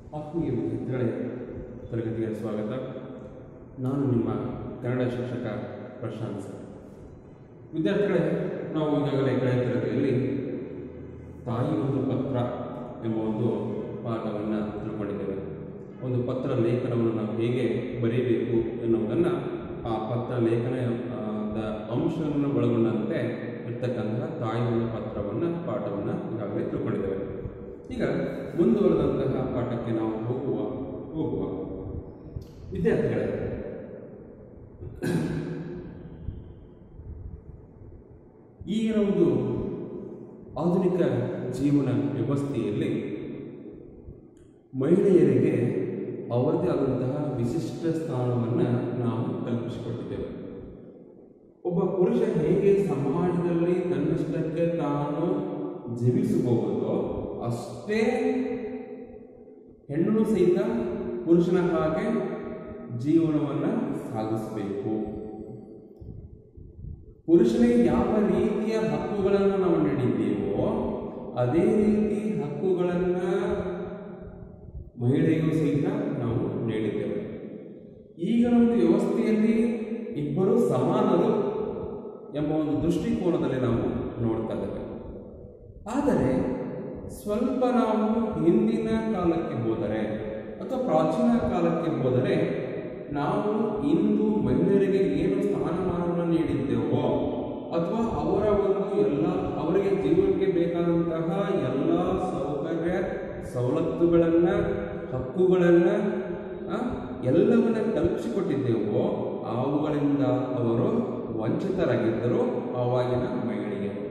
ಆತ್ಮೀಯ ವಿದ್ಯಾರ್ಥಿಗಳೇ ತರಗತಿಗೆ ಸ್ವಾಗತ ನಾನು ನಿಮ್ಮ ಕನ್ನಡ ಶಿಕ್ಷಕ ಪ್ರಶಾಂತ್ ಸರ್ ವಿದ್ಯಾರ್ಥಿಗಳೇ ನಾವು ಈಗಾಗಲೇ ಕಳೆದ ತರಗತಿಯಲ್ಲಿ ತಾಯಿ ಒಂದು ಪತ್ರ ಎಂಬ ಒಂದು ಪಾಠವನ್ನು ತಿಳ್ಕೊಂಡಿದ್ದೇವೆ ಒಂದು ಪತ್ರ ಲೇಖನವನ್ನು ನಾವು ಹೇಗೆ ಬರೀಬೇಕು ಎನ್ನುವುದನ್ನು ಆ ಪತ್ರ ಲೇಖನ ಆ, ದ ಅಂಶವನ್ನು ಒಳಗೊಂಡಂತೆ ಇರ್ತಕ್ಕಂತಹ ತಾಯಿ ಒಂದು ಪತ್ರವನ್ನು ಪಾಠವನ್ನು ಈಗಾಗಲೇ ತಿಳ್ಕೊಂಡಿದ್ದೇವೆ ಈಗ ಮುಂದುವರೆದಂತಹ ಪಾಠಕ್ಕೆ ನಾವು ಹೋಗುವ ಹೋಗುವ ವಿದ್ಯಾರ್ಥಿಗಳೇ ಈಗಿನ ಒಂದು ಆಧುನಿಕ ಜೀವನ ವ್ಯವಸ್ಥೆಯಲ್ಲಿ ಮಹಿಳೆಯರಿಗೆ ಅವರದೇ ಆದಂತಹ ವಿಶಿಷ್ಟ ಸ್ಥಾನವನ್ನು ನಾವು ಕಲ್ಪಿಸಿಕೊಟ್ಟಿದ್ದೇವೆ ಒಬ್ಬ ಪುರುಷ ಹೇಗೆ ಸಮಾಜದಲ್ಲಿ ತನ್ನಷ್ಟಕ್ಕೆ ತಾನು ಜೀವಿಸಬಹುದೋ ಅಷ್ಟೇ ಹೆಣ್ಣು ಸಹಿತ ಪುರುಷನ ಹಾಗೆ ಜೀವನವನ್ನು ಸಾಗಿಸಬೇಕು ಪುರುಷನಿಗೆ ಯಾವ ರೀತಿಯ ಹಕ್ಕುಗಳನ್ನು ನಾವು ನೀಡಿದ್ದೇವೋ ಅದೇ ರೀತಿ ಹಕ್ಕುಗಳನ್ನು ಮಹಿಳೆಗೂ ಸಹಿತ ನಾವು ನೀಡಿದ್ದೇವೆ ಈಗಿನ ಒಂದು ವ್ಯವಸ್ಥೆಯಲ್ಲಿ ಇಬ್ಬರು ಸಮಾನರು ಎಂಬ ಒಂದು ದೃಷ್ಟಿಕೋನದಲ್ಲಿ ನಾವು ನೋಡ್ತಾ ಇದ್ದೇವೆ ಆದರೆ ಸ್ವಲ್ಪ ನಾವು ಹಿಂದಿನ ಕಾಲಕ್ಕೆ ಹೋದರೆ ಅಥವಾ ಪ್ರಾಚೀನ ಕಾಲಕ್ಕೆ ಹೋದರೆ ನಾವು ಇಂದು ಮಹಿಳೆಯರಿಗೆ ಏನು ಸ್ಥಾನಮಾನವನ್ನು ನೀಡಿದ್ದೇವೋ ಅಥವಾ ಅವರ ಒಂದು ಎಲ್ಲ ಅವರಿಗೆ ಜೀವನಕ್ಕೆ ಬೇಕಾದಂತಹ ಎಲ್ಲ ಸೌಕರ್ಯ ಸವಲತ್ತುಗಳನ್ನು ಹಕ್ಕುಗಳನ್ನು ಎಲ್ಲವನ್ನ ಕಲ್ಪಿಸಿಕೊಟ್ಟಿದ್ದೇವೋ ಅವುಗಳಿಂದ ಅವರು ವಂಚಿತರಾಗಿದ್ದರು ಆವಾಗಿನ ಮಹಿಳೆಯರು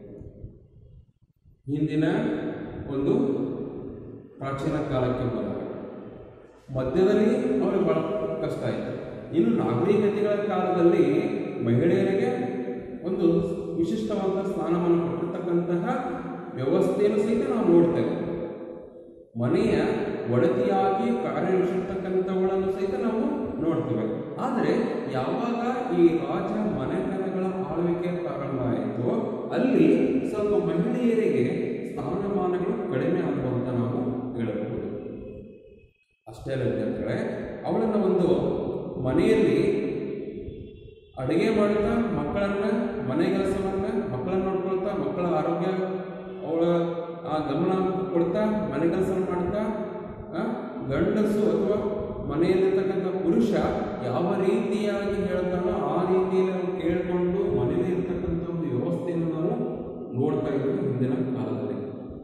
ಹಿಂದಿನ ಒಂದು ಪ್ರಾಚೀನ ಕಾಲಕ್ಕೆ ಬಂದಾಗ ಮಧ್ಯದಲ್ಲಿ ಅವ್ರಿಗೆ ಬಹಳ ಕಷ್ಟ ಆಯಿತು ಇನ್ನು ನಾಗರಿಕತೆಗಳ ಕಾಲದಲ್ಲಿ ಮಹಿಳೆಯರಿಗೆ ಒಂದು ವಿಶಿಷ್ಟವಾದ ಸ್ಥಾನವನ್ನು ಕೊಟ್ಟಿರ್ತಕ್ಕಂತಹ ವ್ಯವಸ್ಥೆಯನ್ನು ಸಹಿತ ನಾವು ನೋಡ್ತೇವೆ ಮನೆಯ ಒಡತಿಯಾಗಿ ಕಾರ್ಯನಿರ್ವಹಿಸತಕ್ಕಂಥವುಗಳನ್ನು ಸಹಿತ ನಾವು ನೋಡ್ತೇವೆ ಆದರೆ ಯಾವಾಗ ಈ ರಾಜ ಮನೆತನಗಳ ಆಳ್ವಿಕೆ ಪ್ರಾರಂಭ ಆಯಿತು ಅಲ್ಲಿ ಸ್ವಲ್ಪ ಮಹಿಳೆಯರಿಗೆ ಸ್ಥಾನಮಾನಗಳು ಕಡಿಮೆ ಆಗುವಂತ ನಾವು ಹೇಳಬಹುದು ಅಷ್ಟೇ ಅಲ್ಲ ವಿದ್ಯಾರ್ಥಿಗಳೇ ಅವಳನ್ನು ಒಂದು ಮನೆಯಲ್ಲಿ ಅಡುಗೆ ಮಾಡ್ತಾ ಮಕ್ಕಳನ್ನ ಮನೆ ಕೆಲಸವನ್ನ ಮಕ್ಕಳನ್ನ ನೋಡ್ಕೊಳ್ತಾ ಮಕ್ಕಳ ಆರೋಗ್ಯ ಅವಳ ಆ ಗಮನ ಕೊಡ್ತಾ ಮನೆ ಕೆಲಸವನ್ನು ಮಾಡ್ತಾ ಆ, ಗಂಡಸು ಅಥವಾ ಮನೆಯಲ್ಲಿರ್ತಕ್ಕಂಥ ಪುರುಷ ಯಾವ ರೀತಿಯಾಗಿ ಹೇಳ್ತಾನೋ ಆ ರೀತಿಯಲ್ಲಿ ನಾವು ಕೇಳಿಕೊಂಡು ಮನೆಯಲ್ಲಿ ಇರ್ತಕ್ಕಂಥ ಒಂದು ವ್ಯವಸ್ಥೆಯನ್ನು ನಾವು ನೋಡ್ತಾ ಇದ್ದೀವಿ ಹಿಂದಿನ ಕಾಲದಲ್ಲಿ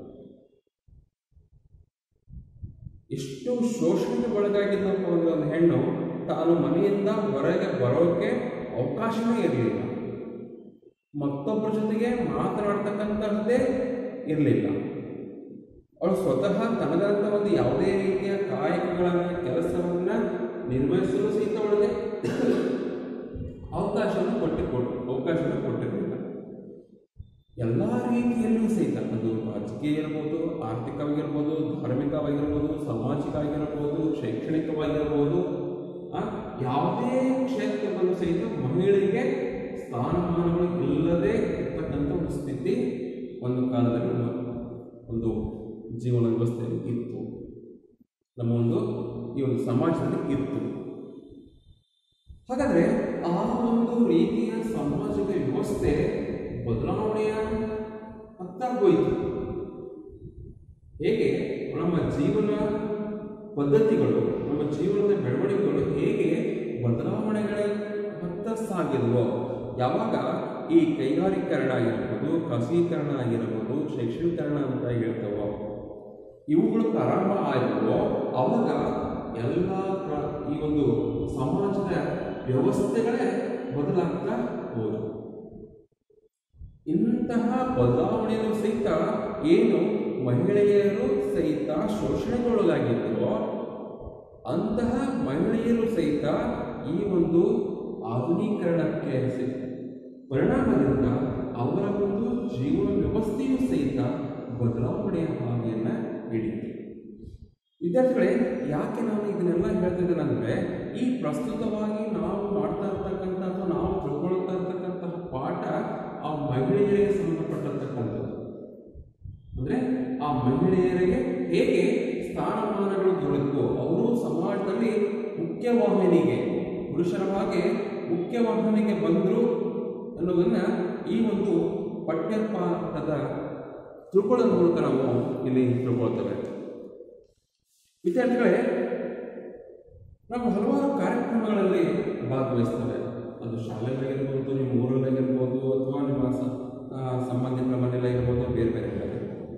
ಎಷ್ಟು ಶೋಷಣೆಗೆ ಒಳಗಾಗಿದ್ದಪ್ಪ ಒಂದು ಒಂದು ಹೆಣ್ಣು ತಾನು ಮನೆಯಿಂದ ಹೊರಗೆ ಬರೋಕೆ ಅವಕಾಶವೇ ಇರಲಿಲ್ಲ ಮತ್ತೊಬ್ಬರ ಜೊತೆಗೆ ಮಾತನಾಡ್ತಕ್ಕಂಥದ್ದೇ ಇರಲಿಲ್ಲ ಅವಳು ಸ್ವತಃ ತನದಂತ ಒಂದು ಯಾವುದೇ ರೀತಿಯ ಕಾಯಕಗಳನ್ನ ಕೆಲಸವನ್ನ ನಿರ್ವಹಿಸಲು ಸಹಿತ ಅವಳಿಗೆ ಅವಕಾಶವನ್ನು ಕೊಟ್ಟು ಕೊಟ್ಟು ಅವಕಾಶವನ್ನು ಕೊಟ್ಟಿರಲಿಲ್ಲ ಎಲ್ಲ ರೀತಿಯಲ್ಲೂ ಸಹಿತ ಅದು ರಾಜಕೀಯ ಇರ್ಬೋದು ಆರ್ಥಿಕವಾಗಿರ್ಬೋದು ಧಾರ್ಮಿಕವಾಗಿರ್ಬೋದು ಸಾಮಾಜಿಕವಾಗಿರ್ಬೋದು ಶೈಕ್ಷಣಿಕವಾಗಿರ್ಬೋದು ಆ, ಯಾವುದೇ ಕ್ಷೇತ್ರದಲ್ಲೂ ಸಹಿತ ಮಹಿಳೆಗೆ ಸ್ಥಾನಮಾನಗಳು ಇಲ್ಲದೆ ಇರ್ತಕ್ಕಂಥ ಒಂದು ಸ್ಥಿತಿ ಒಂದು ಕಾಲದಲ್ಲಿ ನಮ್ಮ ಒಂದು ಜೀವನ ವ್ಯವಸ್ಥೆಯಲ್ಲಿ ಇತ್ತು ನಮ್ಮ ಒಂದು ಈ ಒಂದು ಸಮಾಜದಲ್ಲಿ ಇತ್ತು ಹಾಗಾದ್ರೆ ಆ ಒಂದು ರೀತಿಯ ಸಾಮಾಜಿಕ ವ್ಯವಸ್ಥೆ ಬದಲಾವಣೆಯ ಹತ್ತ ಹೋಯಿತು ಹೇಗೆ ನಮ್ಮ ಜೀವನ ಪದ್ಧತಿಗಳು ನಮ್ಮ ಜೀವನದ ಬೆಳವಣಿಗೆಗಳು ಹೇಗೆ ಬದಲಾವಣೆಗಳ ಹತ್ತ ಸಾಗಿದ್ವೋ ಯಾವಾಗ ಈ ಕೈಗಾರಿಕರಣ ಆಗಿರ್ಬೋದು ಖಾಸಗೀಕರಣ ಆಗಿರ್ಬೋದು ಶೈಕ್ಷಣೀಕರಣ ಅಂತ ಹೇಳ್ತೇವೋ ಇವುಗಳು ಪ್ರಾರಂಭ ಆದವೋ ಅವಾಗ ಎಲ್ಲ ಪ್ರ- ಈ ಒಂದು ಸಮಾಜದ ವ್ಯವಸ್ಥೆಗಳೇ ಬದಲಾಗ್ತಾ ಹೋದವು ಇಂತಹ ಬದಲಾವಣೆಯನ್ನು ಸಹಿತ ಏನು ಮಹಿಳೆಯರು ಸಹಿತ ಶೋಷಣೆಗೊಳಗಾಗಿದ್ದರೋ ಅಂತಹ ಮಹಿಳೆಯರು ಸಹಿತ ಈ ಒಂದು ಆಧುನೀಕರಣಕ್ಕೆ ಸಿ- ಪರಿಣಾಮದಿಂದ ಅವರ ಒಂದು ಜೀವನ ವ್ಯವಸ್ಥೆಯೂ ಸಹಿತ ಬದಲಾವಣೆಯ ಹಾದಿಯನ್ನು ಹಿಡಿತು ವಿದ್ಯಾರ್ಥಿಗಳೇ ಯಾಕೆ ನಾನು ಇದನ್ನೆಲ್ಲ ಹೇಳ್ತಿದ್ದೇನೆ ಅಂದರೆ ಈ ಪ್ರಸ್ತುತವಾಗಿ ನಾವು ಮಾಡ್ತಾ ಇರ್ತಕ್ಕಂಥ ಅಥವಾ ನಾವು ತಿಳ್ಕೊಳ್ತಾ ಇರ್ತಕ್ಕಂತಹ ಪಾಠ ಆ ಮಹಿಳೆಯರಿಗೆ ಸಂಬಂಧಪಟ್ಟಿರ್ತಕ್ಕಂಥದ್ದು ಅಂದರೆ ಆ ಮಹಿಳೆಯರಿಗೆ ಹೇಗೆ ಸ್ಥಾನಮಾನಗಳು ಕುಳಿತು ಅವರು ಸಮಾಜದಲ್ಲಿ ಮುಖ್ಯವಾಹಿನಿಗೆ ಪುರುಷರ ಹಾಗೆ ಮುಖ್ಯವಾಹಿನಿಗೆ ಬಂದರು ಅನ್ನೋದನ್ನ ಈ ಒಂದು ಪಠ್ಯಪಾಠದ ತಿಳ್ಕೊಳ್ಳೋದ್ರ ಮೂಲಕ ನಾವು ಇಲ್ಲಿ ತಿಳ್ಕೊಳ್ತೇವೆ ವಿದ್ಯಾರ್ಥಿಗಳೇ ನಾವು ಹಲವಾರು ಕಾರ್ಯಕ್ರಮಗಳಲ್ಲಿ ಭಾಗವಹಿಸ್ತೇವೆ ಅದು ಶಾಲೆಗಳಾಗಿರ್ಬೋದು ನಿಮ್ಮ ಊರಲ್ಲಾಗಿರ್ಬೋದು ಅಥವಾ ನಿಮ್ಮ ಸ- ಆ, ಸಂಬಂಧಿಕರ ಮನೆಯಲ್ಲಾಗಿರ್ಬೋದು ಬೇರೆ ಬೇರೆ ಕಡೆ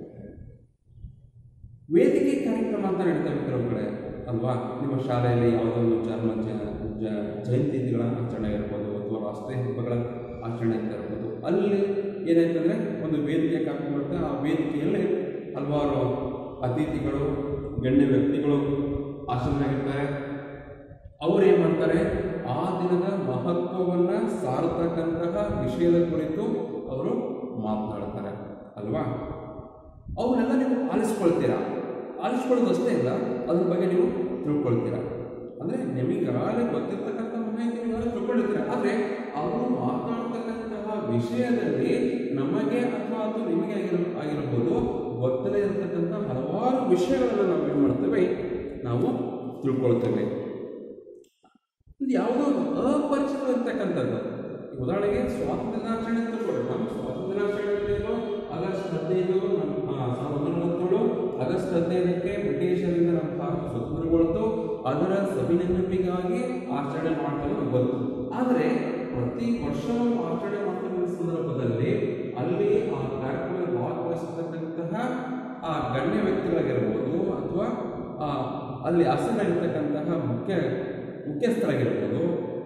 ವೇದಿಕೆ ಕಾರ್ಯಕ್ರಮ ಅಂತ ನಡೀತವೆ ಕೆಲವು ಕಡೆ ಅಲ್ವಾ ನಿಮ್ಮ ಶಾಲೆಯಲ್ಲಿ ಯಾವುದೋ ಒಂದು ಜನ್ಮ ಜ- ಜ- ಜಯಂತಿಗಳ ಆಚರಣೆ ಇರ್ಬೋದು ಅಥವಾ ರಾಷ್ಟ್ರೀಯ ಹಬ್ಬಗಳ ಆಚರಣೆ ಅಂತ ಇರ್ಬೋದು ಅಲ್ಲಿ ಏನಾಯ್ತಂದ್ರೆ ಒಂದು ವೇದಿಕೆ ಕಾರ್ಯಕ್ರಮ ಇರುತ್ತೆ ಆ ವೇದಿಕೆಯಲ್ಲಿ ಹಲವಾರು ಅತಿಥಿಗಳು ಗಣ್ಯ ವ್ಯಕ್ತಿಗಳು ಆಸೀನರಾಗಿರ್ತಾರೆ ಅವ್ರು ಏನು ಮಾಡ್ತಾರೆ ಆ ದಿನದ ಮಹತ್ವವನ್ನು ಸಾರತಕ್ಕಂತಹ ವಿಷಯದ ಕುರಿತು ಅವರು ಮಾತನಾಡ್ತಾರೆ ಅಲ್ವಾ ಅವನ್ನೆಲ್ಲ ನೀವು ಆಲಿಸ್ಕೊಳ್ತೀರಾ ಆಲಿಸ್ಕೊಳ್ಳೋದಷ್ಟೇ ಇಲ್ಲ ಅದ್ರ ಬಗ್ಗೆ ನೀವು ತಿಳ್ಕೊಳ್ತೀರಾ ಅಂದರೆ ನಿಮಗಾಗಲೇ ಗೊತ್ತಿರ್ತಕ್ಕಂಥ ಮಾಹಿತಿ ನೀವೆಲ್ಲ ತಿಳ್ಕೊಂಡಿರ್ತೀರ ಆದರೆ ಅವರು ಮಾತನಾಡ್ತಕ್ಕಂತಹ ವಿಷಯದಲ್ಲಿ ನಮಗೆ ಅಥವಾ ಅದು ನಿಮಗೆ ಆಗಿರ ಆಗಿರಬಹುದು ಗೊತ್ತಲೇ ಇರತಕ್ಕಂಥ ಹಲವಾರು ವಿಷಯಗಳನ್ನು ನಾವು ಏನು ಮಾಡ್ತೇವೆ ನಾವು ತಿಳ್ಕೊಳ್ತೇವೆ ಇದು ಯಾವುದೋ ಅಪರಿಚಿತ ಇರ್ತಕ್ಕಂಥದ್ದು ಈಗ ಉದಾಹರಣೆಗೆ ಸ್ವಾತಂತ್ರ್ಯ ದಿನಾಚರಣೆ ಅಂತ ತಿಳ್ಕೊಳ್ಳಿ ನಮ್ಮ ಸ್ವಾತಂತ್ರ್ಯ ದಿನಾಚರಣೆ ಏನು ಆಗಸ್ಟ್ ಹದಿನೈದು ನಮ್ಮ ಆ, ಸಾವಿರದ ಒಂಬೈನೂರ ನಲವತ್ತೇಳು ಆಗಸ್ಟ್ ಹದಿನೈದಕ್ಕೆ ಬ್ರಿಟಿಷರಿಂದ ನಮ್ಮ ಭಾರತ ಸ್ವತಂತ್ರಗೊಳ್ತು ಅದರ ಸವಿನೆನಪಿಗಾಗಿ ಆಚರಣೆ ಮಾಡ್ತಾರೆ ನಮ್ಗೆ ಗೊತ್ತು ಆದರೆ ಪ್ರತಿ ವರ್ಷ ನಾವು ಆಚರಣೆ ಮಾಡ್ತಕ್ಕಂಥ ಸಂದರ್ಭದಲ್ಲಿ ಅಲ್ಲಿ ಆ ಕಾರ್ಯಕ್ರಮದಲ್ಲಿ ಭಾಗವಹಿಸತಕ್ಕಂತಹ ಆ ಗಣ್ಯ ವ್ಯಕ್ತಿಗಳಾಗಿರ್ಬೋದು ಅಥವಾ ಆ, ಅಲ್ಲಿ ಆಸೀನರಾಗಿರ್ತಕ್ಕಂತಹ ಮುಖ್ಯ ಮುಖ್ಯಸ್ಥರಾಗಿರ್ಬೋದು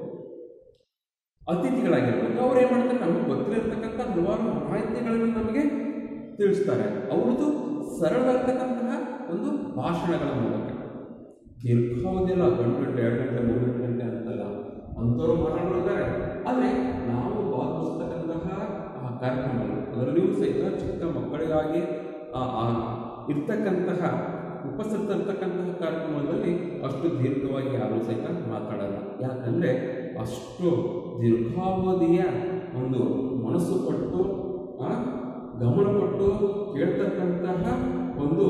ಅತಿಥಿಗಳಾಗಿರ್ಬೋದು ಅವ್ರು ಏನು ಮಾಡ್ತಾರೆ ನಮಗೆ ಗೊತ್ತಿರತಕ್ಕಂಥ ಹಲವಾರು ಮಾಹಿತಿಗಳನ್ನು ನಮಗೆ ತಿಳಿಸ್ತಾರೆ ಅವ್ರದ್ದು ಸರಳವಾಗಿರ್ತಕ್ಕಂತಹ ಒಂದು ಭಾಷಣಗಳ ಮೂಲಕ ದೀರ್ಘಾವಧಿಯಲ್ಲ ಗಂಟೆ ಗಂಟೆ ಎರಡು ಗಂಟೆ ಮೂರು ಗಂಟೆ ಅಂತಲ್ಲ ಅಂಥವ್ರು ಮಾತಾಡೋರಿದ್ದಾರೆ ಆದರೆ ನಾವು ಭಾಗವಹಿಸ್ತಕ್ಕಂತಹ ಆ ಕಾರ್ಯಕ್ರಮಗಳು ಅದರಲ್ಲಿಯೂ ಸಹಿತ ಚಿಕ್ಕ ಮಕ್ಕಳಿಗಾಗಿ ಆ ಆ ಇರ್ತಕ್ಕಂತಹ ಉಪಸ್ಥಿತರ್ತಕ್ಕಂತಹ ಕಾರ್ಯಕ್ರಮದಲ್ಲಿ ಅಷ್ಟು ದೀರ್ಘವಾಗಿ ಯಾರೂ ಸಹಿತ ಮಾತಾಡಲ್ಲ ಯಾಕಂದರೆ ಅಷ್ಟು ದೀರ್ಘಾವಧಿಯ ಒಂದು ಮನಸ್ಸು ಕೊಟ್ಟು ಆ, ಗಮನ ಕೊಟ್ಟು ಕೇಳ್ತಕ್ಕಂತಹ ಒಂದು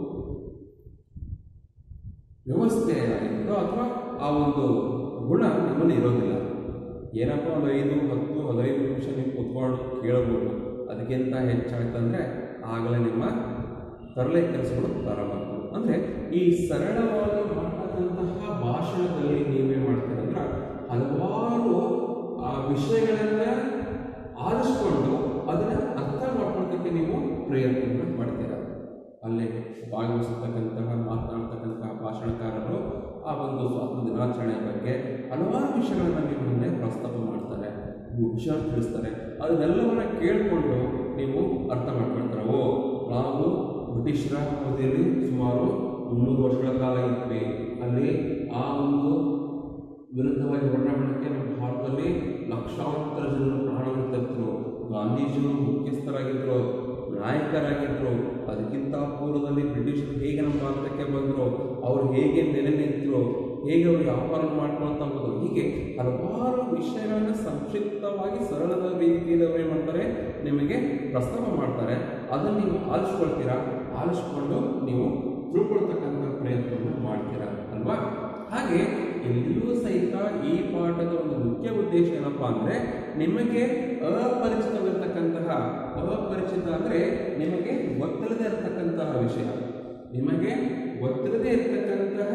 ವ್ಯವಸ್ಥೆ ಏನಾಗಿರುತ್ತೋ ಅಥವಾ ಆ ಒಂದು ಗುಣ ನಿಮ್ಮಲ್ಲಿ ಇರೋದಿಲ್ಲ ಏನಪ್ಪ ಒಂದು ಐದು ಹತ್ತು ಹದಿನೈದು ನಿಮಿಷ ನೀವು ಕೂತ್ಕೊಂಡು ಕೇಳಬಹುದು ಅದಕ್ಕಿಂತ ಹೆಚ್ಚಾಯ್ತಂದರೆ ಆಗಲೇ ನಿಮ್ಮ ತರಲೆ ಕೆಲಸಗಳು ಪ್ರಾರಂಭ ಆಗ್ತವೆ ಅಂದರೆ ಈ ಸರಳವಾಗಿ ಮಾಡ್ತಕ್ಕಂತಹ ಭಾಷಣದಲ್ಲಿ ನೀವೇನು ಮಾಡ್ತೀರಂದ್ರೆ ಹಲವಾರು ಆ ವಿಷಯಗಳನ್ನು ಆರಿಸ್ಕೊಂಡು ಅದನ್ನು ಅರ್ಥ ಮಾಡ್ಕೊಳ್ಳೋದಕ್ಕೆ ನೀವು ಪ್ರಯತ್ನ ಮಾಡ್ತೀರ ಅಲ್ಲಿ ಭಾಗವಹಿಸತಕ್ಕಂತಹ ಮಾತನಾಡ್ತಕ್ಕಂತಹ ಭಾಷಣಕಾರರು ಆ ಒಂದು ಸ್ವಾತಂತ್ರ್ಯ ದಿನಾಚರಣೆಯ ಬಗ್ಗೆ ಹಲವಾರು ವಿಷಯಗಳನ್ನು ನಿಮ್ಮ ಮುಂದೆ ಪ್ರಸ್ತಾಪ ಮಾಡ್ತಾರೆ ವಿಷಯ ತಿಳಿಸ್ತಾರೆ ಅದನ್ನೆಲ್ಲವನ್ನ ಕೇಳಿಕೊಂಡು ನೀವು ಅರ್ಥ ಮಾಡ್ಕೊಳ್ತಾರೆ ಓ ನಾವು ಬ್ರಿಟಿಷರ ಅವಧಿಯಲ್ಲಿ ಸುಮಾರು ಮುನ್ನೂರು ವರ್ಷಗಳ ಕಾಲ ಇದ್ವಿ ಅಲ್ಲಿ ಆ ಒಂದು ವಿರುದ್ಧವಾಗಿ ಹೋರಾಟ ಮಾಡಲಿಕ್ಕೆ ನಮ್ಮ ಭಾರತದಲ್ಲಿ ಲಕ್ಷಾಂತರ ಜನರು ಪ್ರಾಣವನ್ನು ತೆತ್ತರು ಗಾಂಧೀಜಿಯವರು ಮುಖ್ಯಸ್ಥರಾಗಿದ್ದರು ನಾಯಕರಾಗಿದ್ದರು ಅದಕ್ಕಿಂತ ಪೂರ್ವದಲ್ಲಿ ಬ್ರಿಟಿಷರು ಹೇಗೆ ನಮ್ಮ ಭಾರತಕ್ಕೆ ಬಂದರು ಅವರು ಹೇಗೆ ನೆಲೆ ನಿಂತರು ಹೇಗೆ ಅವರು ವ್ಯಾಪಾರ ಮಾಡ್ಕೊಳ್ತಾ ಹೋದರು ಹೀಗೆ ಹಲವಾರು ವಿಷಯಗಳನ್ನು ಸಂಕ್ಷಿಪ್ತವಾಗಿ ಸರಳದ ರೀತಿಯಲ್ಲಿ ಅವರು ಏನು ಮಾಡ್ತಾರೆ ನಿಮಗೆ ಪ್ರಸ್ತಾಪ ಮಾಡ್ತಾರೆ ಅದನ್ನು ನೀವು ಆಲಿಸ್ಕೊಳ್ತೀರಾ ಆಲಿಸ್ಕೊಂಡು ನೀವು ತಿಳ್ಕೊಳ್ತಕ್ಕಂಥ ಪ್ರಯತ್ನವನ್ನು ಮಾಡ್ತೀರಾ ಅಲ್ವಾ ಹಾಗೆ ಎಲ್ಲಿಯೂ ಸಹಿತ ಈ ಪಾಠದ ಒಂದು ಮುಖ್ಯ ಉದ್ದೇಶ ಏನಪ್ಪಾ ಅಂದರೆ ನಿಮಗೆ ಅಪರಿಚಿತವಿರ್ತಕ್ಕಂತಹ ಅಪರಿಚಿತ ಅಂದರೆ ನಿಮಗೆ ಗೊತ್ತಿಲ್ಲದೆ ಇರತಕ್ಕಂತಹ ವಿಷಯ ನಿಮಗೆ ಗೊತ್ತಿಲ್ಲದೆ ಇರತಕ್ಕಂತಹ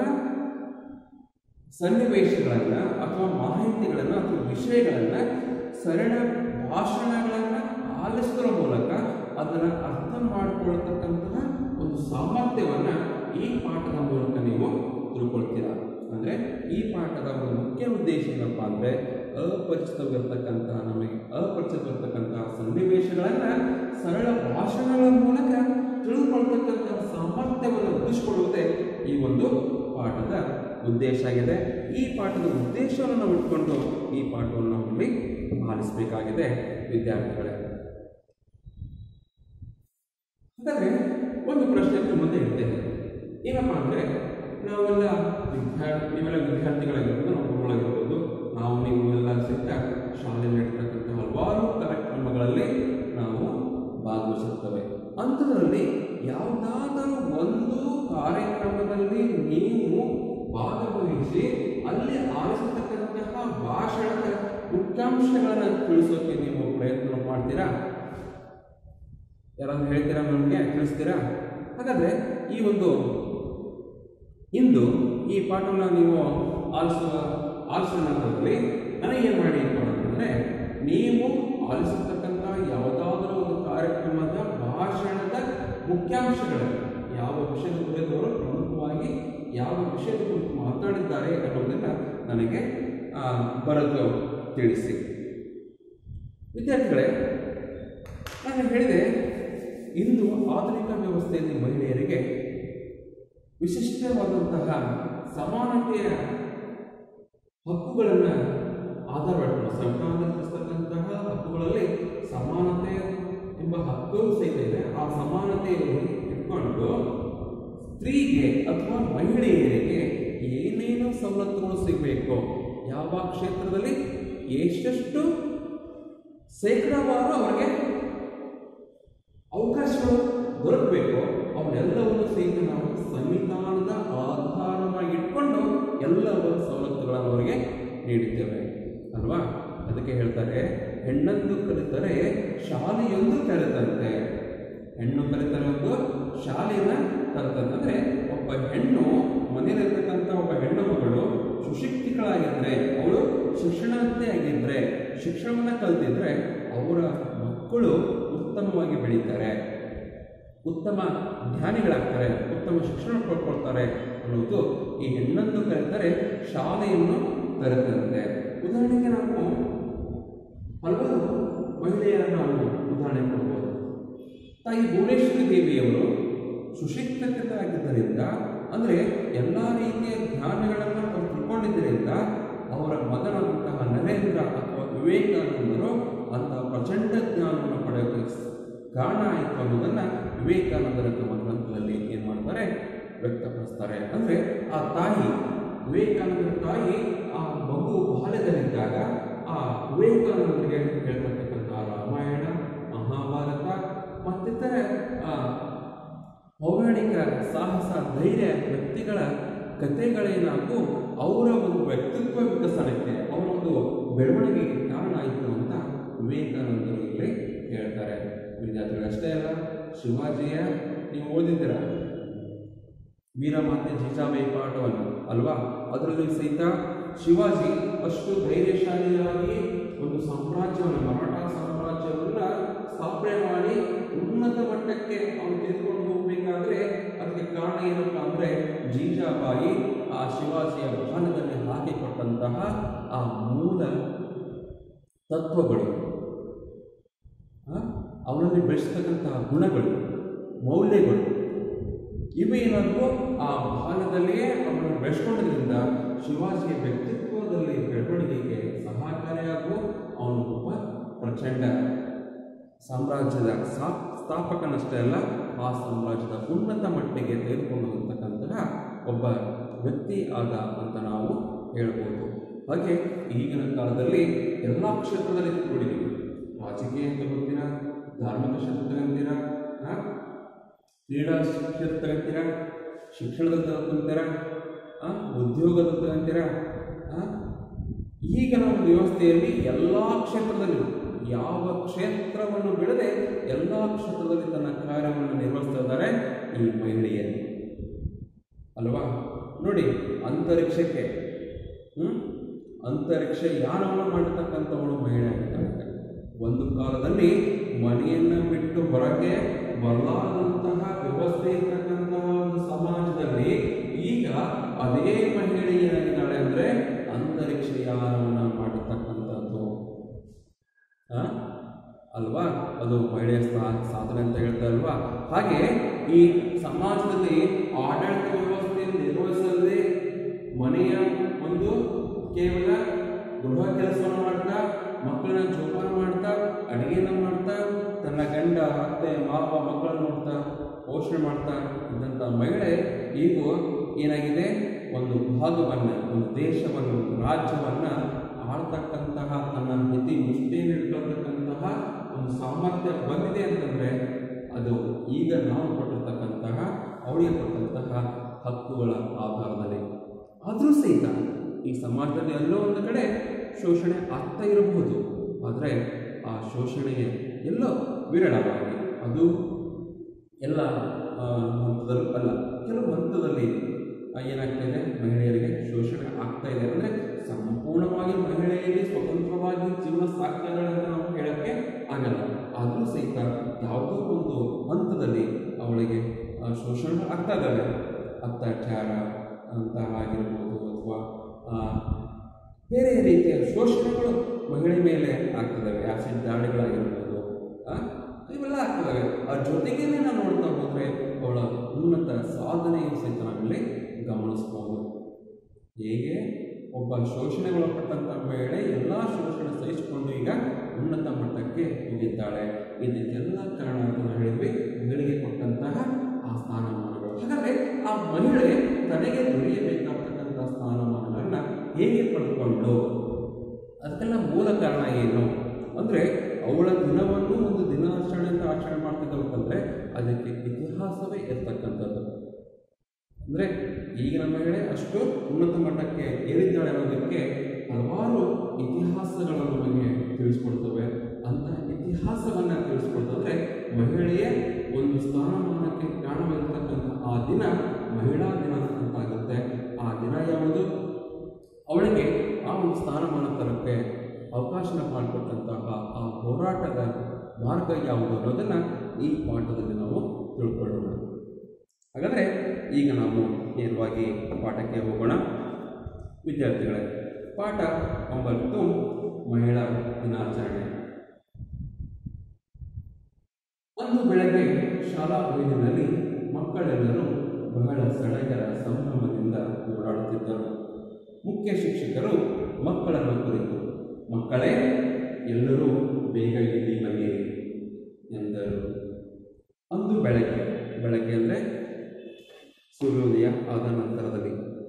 ಸನ್ನಿವೇಶಗಳನ್ನು ಅಥವಾ ಮಾಹಿತಿಗಳನ್ನು ಅಥವಾ ವಿಷಯಗಳನ್ನು ಸರಳ ಭಾಷಣಗಳನ್ನು ಆಲಿಸೋದ್ರ ಮೂಲಕ ಅದನ್ನು ಅರ್ಥ ಮಾಡಿಕೊಳ್ತಕ್ಕಂತಹ ಒಂದು ಸಾಮರ್ಥ್ಯವನ್ನು ಈ ಪಾಠದ ಮೂಲಕ ನೀವು ತಿಳ್ಕೊಳ್ತೀರಾ ಅಂದರೆ ಈ ಪಾಠದ ಒಂದು ಮುಖ್ಯ ಉದ್ದೇಶ ಏನಪ್ಪ ಅಂದರೆ ಅಪರಿಚಿತವಿರ್ತಕ್ಕಂತಹ ನಮಗೆ ಅಪರಿಚಿತವಿರ್ತಕ್ಕಂತಹ ಸನ್ನಿವೇಶಗಳನ್ನು ಸರಳ ಭಾಷಣಗಳ ಮೂಲಕ ತಿಳಿದುಕೊಳ್ತಕ್ಕಂತಹ ಸಾಮರ್ಥ್ಯವನ್ನು ವೃದ್ಧಿಸಿಕೊಳ್ಳುವುದೇ ಈ ಒಂದು ಪಾಠದ ಉದ್ದೇಶ ಆಗಿದೆ ಈ ಪಾಠದ ಉದ್ದೇಶವನ್ನು ನಾವು ಇಟ್ಕೊಂಡು ಈ ಪಾಠವನ್ನು ನಾವು ಇಲ್ಲಿ ಆಲಿಸಬೇಕಾಗಿದೆ ವಿದ್ಯಾರ್ಥಿಗಳೇ ಹಾಗಾದರೆ ಒಂದು ಪ್ರಶ್ನೆ ನಿಮ್ಮ ಮುಂದೆ ಇರ್ತೇನೆ ಏನಪ್ಪ ಅಂದರೆ ನಾವೆಲ್ಲ ವಿದ್ಯಾರ್ಥಿ ನೀವೆಲ್ಲ ವಿದ್ಯಾರ್ಥಿಗಳಾಗಿರ್ಬೋದು ನಾವು ಗುರುಗಳಾಗಿರ್ಬೋದು ನಾವು ನೀವು ಎಲ್ಲ ಸಿಕ್ಕ ಶಾಲೆಯಲ್ಲಿ ನಡೀತಕ್ಕಂಥ ಹಲವಾರು ಕಾರ್ಯಕ್ರಮಗಳಲ್ಲಿ ನಾವು ಭಾಗವಹಿಸುತ್ತವೆ ಅಂಥದ್ರಲ್ಲಿ ಯಾವುದಾದರೂ ಒಂದು ಕಾರ್ಯಕ್ರಮದಲ್ಲಿ ನೀವು ಭಾಗವಹಿಸಿ ಅಲ್ಲಿ ಆಲಿಸತಕ್ಕಂತಹ ಭಾಷಣದ ಮುಖ್ಯಾಂಶಗಳನ್ನು ತಿಳಿಸೋಕೆ ನೀವು ಪ್ರಯತ್ನ ಮಾಡ್ತೀರಾ ಯಾರಾದ್ರೂ ಹೇಳ್ತೀರಾ ನಮಗೆ ತಿಳಿಸ್ತೀರಾ ಹಾಗಾದರೆ ಈ ಒಂದು ಇಂದು ಈ ಪಾಠವನ್ನು ನೀವು ಆಲಿಸುವ ಆಲಿಸುವ ನಂತರದಲ್ಲಿ ನನಗೇನು ಮಾಡಿ ಅಂತಂದರೆ ನೀವು ಆಲಿಸತಕ್ಕಂಥ ಯಾವುದಾದರೂ ಒಂದು ಕಾರ್ಯಕ್ರಮದ ಭಾಷಣದ ಮುಖ್ಯಾಂಶಗಳನ್ನು ಯಾವ ವಿಷಯದ ಕುರಿತು ಅವರು ಪ್ರಮುಖವಾಗಿ ಯಾವ ವಿಷಯದ ಕುರಿತು ಮಾತಾಡಿದ್ದಾರೆ ಅನ್ನೋದನ್ನು ನನಗೆ ಆ, ಬರೆದು ತಿಳಿಸಿ ವಿದ್ಯಾರ್ಥಿಗಳೇ ನಾನು ಹೇಳಿದೆ ಇಂದು ಆಧುನಿಕ ವ್ಯವಸ್ಥೆಯಲ್ಲಿ ಮಹಿಳೆಯರಿಗೆ ವಿಶಿಷ್ಟವಾದಂತಹ ಸಮಾನತೆಯ ಹಕ್ಕುಗಳನ್ನು ಆಧಾರವಾಗಿಟ್ಟು ಸಂವಿಧಾನದಲ್ಲಿ ತಿಳಿಸ್ತಕ್ಕಂತಹ ಹಕ್ಕುಗಳಲ್ಲಿ ಸಮಾನತೆ ಎಂಬ ಹಕ್ಕು ಸಹಿತ ಇದೆ ಆ ಸಮಾನತೆಯಲ್ಲಿ ಇಟ್ಕೊಂಡು ಸ್ತ್ರೀಗೆ ಅಥವಾ ಮಹಿಳೆಯರಿಗೆ ಏನೇನು ಸವಲತ್ತುಗಳು ಸಿಗಬೇಕು ಯಾವ ಕ್ಷೇತ್ರದಲ್ಲಿ ಎಷ್ಟೆಷ್ಟು ಶೇಕಡಾವಾರು ಅವರಿಗೆ ಅವಕಾಶಗಳು ದೊರಕಬೇಕು ಅವನ್ನೆಲ್ಲವನ್ನು ಸಹಿತ ನಾವು ಸಂವಿಧಾನದ ಆಧಾರವಾಗಿ ಇಟ್ಕೊಂಡು ಎಲ್ಲವೂ ಸವಲತ್ತುಗಳನ್ನು ಅವರಿಗೆ ನೀಡಿದ್ದೇವೆ ಅಲ್ವಾ ಅದಕ್ಕೆ ಹೇಳ್ತಾರೆ ಹೆಣ್ಣಂದು ಕಲಿತರೆ ಶಾಲೆಯೊಂದು ತೆರೆದಂತೆ ಹೆಣ್ಣು ಕಲಿತರೆ ಒಂದು ಶಾಲೆಯನ್ನ ತರ್ತಂತೆ ಅಂದ್ರೆ ಒಬ್ಬ ಹೆಣ್ಣು ಮನೆಯಲ್ಲಿರ್ತಕ್ಕಂಥ ಒಬ್ಬ ಹೆಣ್ಣು ಮಗಳು ಸುಶಿಕ್ಷಿತಳಾಗಿದ್ರೆ ಅವಳು ಶಿಕ್ಷಣವಂತೆ ಆಗಿದ್ರೆ ಶಿಕ್ಷಣವನ್ನ ಕಲ್ತಿದ್ರೆ ಅವರ ಮಕ್ಕಳು ಉತ್ತಮವಾಗಿ ಬೆಳೀತಾರೆ ಉತ್ತಮ ಜ್ಞಾನಿಗಳಾಗ್ತಾರೆ ಉತ್ತಮ ಶಿಕ್ಷಣ ಪಡ್ಕೊಳ್ತಾರೆ ಅನ್ನೋದು ಈ ಹೆಣ್ಣನ್ನು ಕಲಿತರೆ ಶಾಲೆಯನ್ನು ತೆರೆದಂತೆ ಉದಾಹರಣೆಗೆ ನಾವು ಹಲವಾರು ಮಹಿಳೆಯರನ್ನು ನಾವು ಉದಾಹರಣೆ ಕೊಡ್ಬೋದು ತಾಯಿ ಭುವನೇಶ್ವರಿ ದೇವಿಯವರು ಸುಶಿಕ್ಷಿತರಾಗಿದ್ದರಿಂದ ಅಂದರೆ ಎಲ್ಲ ರೀತಿಯ ಜ್ಞಾನಗಳನ್ನು ಅವರು ತಿಳ್ಕೊಂಡಿದ್ದರಿಂದ ಅವರ ಮಗನಾದಂತಹ ನರೇಂದ್ರ ಅಥವಾ ವಿವೇಕಾನಂದರು ಅಂತಹ ಪ್ರಚಂಡ ಜ್ಞಾನವನ್ನು ಪಡೆಯೋಕೆ ಕಾರಣ ಆಯಿತು ಅನ್ನೋದನ್ನು ವಿವೇಕಾನಂದರ ತಮ್ಮ ಗ್ರಂಥದಲ್ಲಿ ಏನು ಮಾಡ್ತಾರೆ ವ್ಯಕ್ತಪಡಿಸ್ತಾರೆ ಅಂದರೆ ಆ ತಾಯಿ ವಿವೇಕಾನಂದರ ತಾಯಿ ಆ ಮಗು ಬಾಲ್ಯದಲ್ಲಿದ್ದಾಗ ಆ ವಿವೇಕಾನಂದರಿಗೆ ಹೇಳ್ತಕ್ಕಂಥ ರಾಮಾಯಣ ಮಹಾಭಾರತ ಮತ್ತಿತರ ಆ, ಪೌರಾಣಿಕ ಸಾಹಸ ಧೈರ್ಯ ವ್ಯಕ್ತಿಗಳ ಕಥೆಗಳೇನಾಗೂ ಅವರ ಒಂದು ವ್ಯಕ್ತಿತ್ವ ವಿಕಸನಕ್ಕೆ ಅವರ ಒಂದು ಬೆಳವಣಿಗೆಗೆ ಕಾರಣ ಆಯಿತು ಅಂತ ವಿವೇಕಾನಂದರು ಇಲ್ಲಿ ಹೇಳ್ತಾರೆ ವಿದ್ಯಾರ್ಥಿಗಳು ಅಷ್ಟೇ ಅಲ್ಲ ಶಿವಾಜಿಯ ನೀವು ಓದಿದ್ದೀರ ವೀರಮಾತೆ ಜೀಜಾಬಾಯಿ ಪಾಠವನ್ನು ಅಲ್ವಾ ಅದರಲ್ಲಿ ಸಹಿತ ಶಿವಾಜಿ ಅಷ್ಟು ಧೈರ್ಯಶಾಲಿಯಾಗಿ ಒಂದು ಸಾಮ್ರಾಜ್ಯವನ್ನು ಮರಾಠ ಸಾಮ್ರಾಜ್ಯವನ್ನ ಸ್ಥಾಪನೆ ಮಾಡಿ ಉನ್ನತ ಮಟ್ಟಕ್ಕೆ ಅವನು ತೆಗೆದುಕೊಂಡು ಹೋಗಬೇಕಾದ್ರೆ ಅದಕ್ಕೆ ಕಾರಣ ಏನಪ್ಪ ಅಂದರೆ ಜೀಜಾಬಾಯಿ ಆ ಶಿವಾಜಿಯ ಬಾಲದಲ್ಲಿ ಹಾಕಿಕೊಟ್ಟಂತಹ ಆ ಮೂಲ ತತ್ವಗಳು ಆ, ಅವನಲ್ಲಿ ಬೆಳೆಸ್ತಕ್ಕಂತಹ ಗುಣಗಳು ಮೌಲ್ಯಗಳು ಇವೇನಾದರೂ ಆ ಬಾಲ್ಯದಲ್ಲಿಯೇ ಅವರನ್ನು ಬೆಳೆಸ್ಕೊಂಡದ್ರಿಂದ ಶಿವಾಜಿಯ ವ್ಯಕ್ತಿತ್ವದಲ್ಲಿ ಬೆಳವಣಿಗೆಗೆ ಸಹಕಾರಿಯಾಗುವ ಅವನು ಒಬ್ಬ ಪ್ರಚಂಡ ಸಾಮ್ರಾಜ್ಯದ ಸಾ ಸ್ಥಾಪಕನಷ್ಟೇ ಅಲ್ಲ ಆ ಸಾಮ್ರಾಜ್ಯದ ಉನ್ನತ ಮಟ್ಟಿಗೆ ತೆಗೆದುಕೊಂಡು ಹೋಗ್ತಕ್ಕಂತಹ ಒಬ್ಬ ವ್ಯಕ್ತಿ ಆದ ಅಂತ ನಾವು ಹೇಳ್ಬೋದು ಹಾಗೆ ಈಗಿನ ಕಾಲದಲ್ಲಿ ಎಲ್ಲ ಕ್ಷೇತ್ರದಲ್ಲಿ ಕೂಡಿದ್ದೀವಿ ರಾಜಕೀಯ ಅಂತ ತಗೋತೀರಾ ಧಾರ್ಮಿಕ ಕ್ಷೇತ್ರ ತಗೊಂತೀರಾ ಆ? ಕ್ರೀಡಾ ಕ್ಷೇತ್ರ ತಗೊಂತೀರಾ ಶಿಕ್ಷಣದ ತಗೊಂತೀರಾ ಆ? ಉದ್ಯೋಗದ ತಗೊಂತೀರಾ ಆ? ಈಗಿನ ಒಂದು ವ್ಯವಸ್ಥೆಯಲ್ಲಿ ಎಲ್ಲ ಕ್ಷೇತ್ರದಲ್ಲೂ ಯಾವ ಕ್ಷೇತ್ರವನ್ನು ಬಿಡದೆ ಎಲ್ಲ ಕ್ಷೇತ್ರದಲ್ಲಿ ತನ್ನ ಕಾರ್ಯವನ್ನು ನಿರ್ವಹಿಸ್ತಾ ಇದ್ದಾರೆ ಈ ಮಹಿಳೆಯರು ಅಲ್ವಾ ನೋಡಿ ಅಂತರಿಕ್ಷಕ್ಕೆ ಹ್ಮ್? ಅಂತರಿಕ್ಷ ಯಾನವನ್ನು ಮಾಡತಕ್ಕಂಥವಳು ಮಹಿಳೆ ಆಗಿದ್ದಾಳೆ ಒಂದು ಕಾಲದಲ್ಲಿ ಮನೆಯನ್ನು ಬಿಟ್ಟು ಹೊರಗೆ ಬರಲಾರದಂತಹ ವ್ಯವಸ್ಥೆ ಇರ್ತಕ್ಕಂತಹ ಒಂದು ಸಮಾಜದಲ್ಲಿ ಈಗ ಅದೇ ಮಹಿಳೆ ಏನಾಗಿದ್ದಾಳೆ ಅಂದರೆ ಅಂತರಿಕ್ಷ ಯಾನವನ್ನು ಮಾಡತಕ್ಕಂಥದ್ದು ಆ? ಅಲ್ವಾ ಅದು ಮಹಿಳೆಯ ಸಾ- ಸಾಧನೆ ಅಂತ ಹೇಳ್ತಾ ಅಲ್ವಾ ಹಾಗೆ ಈ ಸಮಾಜದಲ್ಲಿ ಆಡಳಿತ ವ್ಯವಸ್ಥೆಯನ್ನು ನಿರ್ವಹಿಸದೆ ಮನೆಯ ಒಂದು ಕೇವಲ ಗೃಹ ಕೆಲಸವನ್ನು ಮಾಡ್ತಾ ಮಕ್ಕಳನ್ನ ಜೋಪಾನ ಮಾಡ್ತಾ ಅಡಿಗೆನ ಮಾಡ್ತಾ ತನ್ನ ಗಂಡ ಅತ್ತೆ ಮಾವ ಮಕ್ಕಳನ್ನು ನೋಡ್ತಾ ಪೋಷಣೆ ಮಾಡ್ತಾ ಇದ್ದಂಥ ಮಹಿಳೆ ಈಗ ಏನಾಗಿದೆ ಒಂದು ಭಾಗವನ್ನು ಒಂದು ದೇಶವನ್ನು ಒಂದು ರಾಜ್ಯವನ್ನು ಆಳ್ತಕ್ಕಂತಹ ತನ್ನ ಮಿತಿ ಮುಷ್ಟಿಯಲ್ಲಿ ಇಟ್ಕೊಳ್ತಕ್ಕಂತಹ ಒಂದು ಸಾಮರ್ಥ್ಯ ಬಂದಿದೆ ಅಂತಂದರೆ ಅದು ಈಗ ನಾವು ಕೊಟ್ಟಿರ್ತಕ್ಕಂತಹ ಅವಳಿಗೆ ಕೊಟ್ಟಂತಹ ಹಕ್ಕುಗಳ ಆಧಾರದಲ್ಲಿ ಆದರೂ ಸಹಿತ ಈ ಸಮಾಜದಲ್ಲಿ ಎಲ್ಲೋ ಒಂದು ಕಡೆ ಶೋಷಣೆ ಆಗ್ತಾ ಇರಬಹುದು ಆದರೆ ಆ ಶೋಷಣೆಗೆ ಎಲ್ಲೋ ವಿರಳವಾಗಿ ಅದು ಎಲ್ಲ ಆ, ಹಂತದಲ್ಲೂ ಅಲ್ಲ ಕೆಲವು ಹಂತದಲ್ಲಿ ಆ, ಏನಾಗ್ತಾ ಇದೆ ಮಹಿಳೆಯರಿಗೆ ಶೋಷಣೆ ಆಗ್ತಾ ಇದೆ ಅಂದರೆ ಸಂಪೂರ್ಣವಾಗಿ ಮಹಿಳೆಯರಿಗೆ ಸ್ವತಂತ್ರವಾಗಿ ಜೀವನ ಸಾಗ್ತಾ ಇದ್ದಾಳೆ ಅಂತ ನಾವು ಹೇಳೋಕ್ಕೆ ಆಗಲ್ಲ ಆದರೂ ಸಹಿತ ಯಾವುದೋ ಒಂದು ಹಂತದಲ್ಲಿ ಅವಳಿಗೆ ಆ, ಶೋಷಣೆ ಆಗ್ತಾ ಇದ್ದಾವೆ ಅತ್ಯಾಚಾರ ಅಂತ ಆಗಿರ್ಬೋದು ಅಥವಾ ಆ, ಬೇರೆ ರೀತಿಯ ಶೋಷಣೆಗಳು ಮಹಿಳೆ ಮೇಲೆ ಆಗ್ತದವೆ ಆಸಿಡ್ ದಾಳಿಗಳಾಗಿರ್ಬೋದು ಆ, ಇವೆಲ್ಲ ಆಗ್ತದವೆ ಅದ್ರ ಜೊತೆಗೇನೆ ನಾವು ನೋಡ್ತಾ ಹೋದರೆ ಅವಳ ಉನ್ನತ ಸಾಧನೆಯು ಸಹಿತ ನಾವಿಲ್ಲಿ ಗಮನಿಸ್ಬೋದು ಹೇಗೆ ಒಬ್ಬ ಶೋಷಣೆಗೊಳಪಟ್ಟಂಥ ಮಹಿಳೆ ಎಲ್ಲ ಶೋಷಣೆ ಸಹಿಸಿಕೊಂಡು ಈಗ ಉನ್ನತ ಮಟ್ಟಕ್ಕೆ ಹೋಗಿದ್ದಾಳೆ ಇದಕ್ಕೆಲ್ಲ ಕಾರಣ ಅಂತ ನಾವು ಹೇಳಿದ್ವಿ ಮಹಿಳೆಗೆ ಕೊಟ್ಟಂತಹ ಆ ಸ್ಥಾನಮಾನಗಳು ಹಾಗಾದರೆ ಆ ಮಹಿಳೆ ತನಗೆ ದೊರೆಯಬೇಕಾಗ್ತಕ್ಕಂಥ ಸ್ಥಾನಮಾನಗಳನ್ನ ಹೇಗೆ ಪಡ್ಕೊಂಡು ಅದಕ್ಕೆಲ್ಲ ಮೂಲ ಕಾರಣ ಏನು ಅಂದರೆ ಅವಳ ದಿನವನ್ನು ಒಂದು ದಿನಾಚರಣೆ ಅಂತ ಆಚರಣೆ ಮಾಡ್ತಿದ್ದವು ಅಂತಂದರೆ ಅದಕ್ಕೆ ಇತಿಹಾಸವೇ ಇರ್ತಕ್ಕಂಥದ್ದು ಅಂದರೆ ಈಗಿನ ಮಹಿಳೆ ಅಷ್ಟು ಉನ್ನತ ಮಟ್ಟಕ್ಕೆ ಏರಿದ್ದಾಳೆ ಅನ್ನೋದಕ್ಕೆ ಹಲವಾರು ಇತಿಹಾಸಗಳು ನಮಗೆ ತಿಳಿಸ್ಕೊಡ್ತವೆ ಅಂತ ಇತಿಹಾಸವನ್ನು ತಿಳಿಸ್ಕೊಡ್ತಂದ್ರೆ ಮಹಿಳೆಯ ಒಂದು ಸ್ಥಾನಮಾನಕ್ಕೆ ಕಾರಣವಾಗಿರ್ತಕ್ಕಂಥ ಆ ದಿನ ಮಹಿಳಾ ದಿನ ಅಂತಾಗುತ್ತೆ ಆ ದಿನ ಯಾವುದು ಅವಳಿಗೆ ಆ ಒಂದು ಸ್ಥಾನಮಾನ ತರಕ್ಕೆ ಅವಕಾಶನ ಮಾಡಿಕೊಟ್ಟಂತಹ ಆ ಹೋರಾಟದ ಮಾರ್ಗ ಯಾವುದು ಅನ್ನೋದನ್ನು ಈ ಪಾಠದಲ್ಲಿ ನಾವು ತಿಳ್ಕೊಳ್ಳೋಣ ಹಾಗಾದರೆ ಈಗ ನಾವು ನೇರವಾಗಿ ಪಾಠಕ್ಕೆ ಹೋಗೋಣ ವಿದ್ಯಾರ್ಥಿಗಳೇ ಪಾಠ ಒಂಬತ್ತು ಮಹಿಳಾ ದಿನಾಚರಣೆ ಒಂದು ಬೆಳಗ್ಗೆ ಶಾಲಾ ಬೈಲಿನಲ್ಲಿ ಮಕ್ಕಳೆಲ್ಲರೂ ಬಹಳ ಸಡಗರ ಸಂಭ್ರಮದಿಂದ ಓಡಾಡುತ್ತಿದ್ದರು ಮುಖ್ಯ ಶಿಕ್ಷಕರು ಮಕ್ಕಳನ್ನು ಕುರಿತು ಮಕ್ಕಳೇ ಎಲ್ಲರೂ ಬೇಗ ಇಲ್ಲಿ ಬನ್ನಿರಿ ಎಂದರು ಅಂದು ಬೆಳಗ್ಗೆ ಬೆಳಗ್ಗೆ ಅಂದರೆ ಸೂರ್ಯೋದಯ ಆದ ನಂತರದಲ್ಲಿ